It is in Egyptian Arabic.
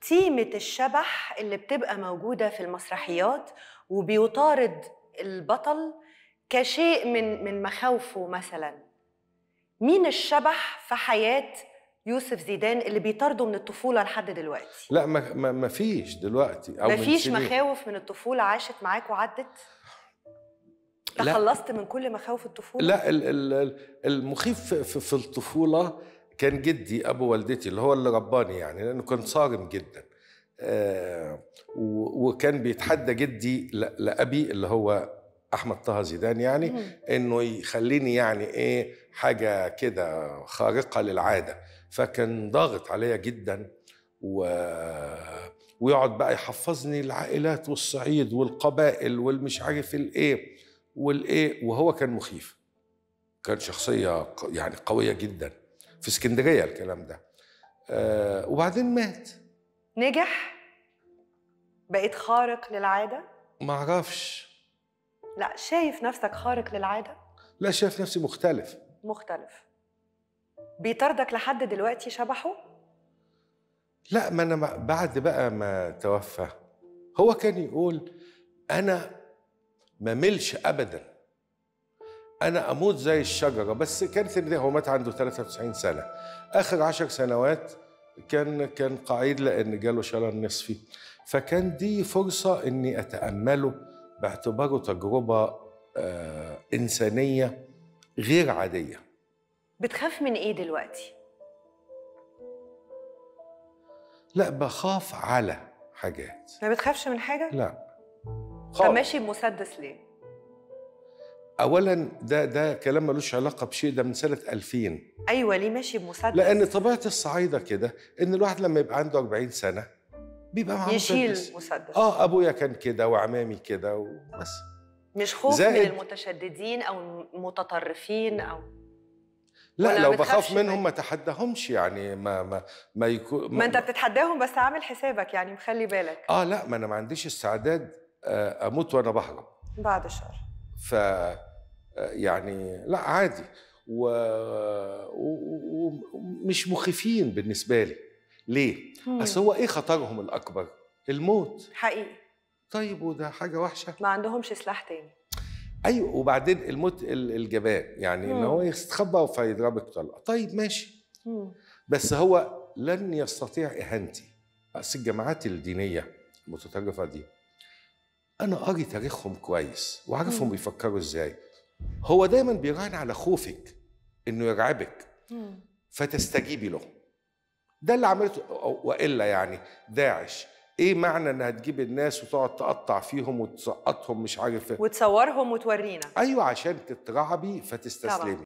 تيمة الشبح اللي بتبقى موجودة في المسرحيات وبيطارد البطل كشيء من من مخاوفه مثلا مين الشبح في حياة يوسف زيدان اللي بيطارده من الطفولة لحد دلوقتي لا ما, ما, ما فيش دلوقتي او من مفيش سنين. مخاوف من الطفولة عاشت معاك وعدت لا. تخلصت من كل مخاوف الطفولة لا ال- ال- ال- المخيف في, في, في الطفوله كان جدي ابو والدتي اللي هو اللي رباني يعني لانه كان صارم جدا آه و- وكان بيتحدى جدي ل- لابي اللي هو احمد طه زيدان يعني مم. انه يخليني يعني ايه حاجه كده خارقه للعاده فكان ضاغط عليا جدا و... ويقعد بقى يحفظني العائلات والصعيد والقبائل والمش عارف الايه والايه وهو كان مخيف كان شخصيه ق- يعني قويه جدا في اسكندريه الكلام ده آه وبعدين مات نجح بقيت خارق للعادة ما اعرفش لا شايف نفسك خارق للعادة لا شايف نفسي مختلف مختلف بيطاردك لحد دلوقتي شبحه لا ما انا ما- بعد بقى ما توفى هو كان يقول انا ما ملش ابدا انا اموت زي الشجره بس كانت إن هو مات عنده 93 سنه اخر عشر سنوات كان كان قعيد لان جاله شلل نصفي فكان دي فرصه اني اتامله باعتباره تجربه آه انسانيه غير عاديه بتخاف من ايه دلوقتي لا بخاف على حاجات ما بتخافش من حاجة لا طب خالص. ماشي بمسدس ليه اولا ده ده كلام ملوش علاقه بشيء ده من سنه 2000 ايوه ليه ماشي بمسدس لان طبيعه الصعايده كده ان الواحد لما يبقى عنده 40 سنه بيبقى معاه يشيل مسدس. مسدس اه ابويا كان كده وعمامي كده وبس مش خوف زائد- من المتشددين او المتطرفين او لا ولا لو بتخافش بخاف منهم منه؟ ما تحدهمش يعني ما ما ما يكون ما انت بتتحداهم بس عامل حسابك يعني مخلي بالك اه لا ما انا ما عنديش استعداد آه اموت وانا بهرب بعد الشر ف آه، يعني لا عادي ومش و... و... ومش مخيفين بالنسبه لي ليه؟ مم. اصل هو ايه خطرهم الاكبر؟ الموت حقيقي طيب وده حاجه وحشه ما عندهمش سلاح تاني ايوه وبعدين الموت ال- الجبان يعني ان مم. هو يستخبى فيضربك طلقه طيب ماشي مم. بس هو لن يستطيع اهانتي اصل الجماعات الدينيه المتطرفه دي انا قاري تاريخهم كويس وعارفهم مم. بيفكروا ازاي هو دايما بيراهن على خوفك انه يرعبك مم. فتستجيبي له ده اللي عملته أو- والا يعني داعش ايه معنى انها تجيب الناس وتقعد تقطع فيهم وتسقطهم مش عارف إيه؟ وتصورهم وتورينا ايوه عشان تترعبي فتستسلمي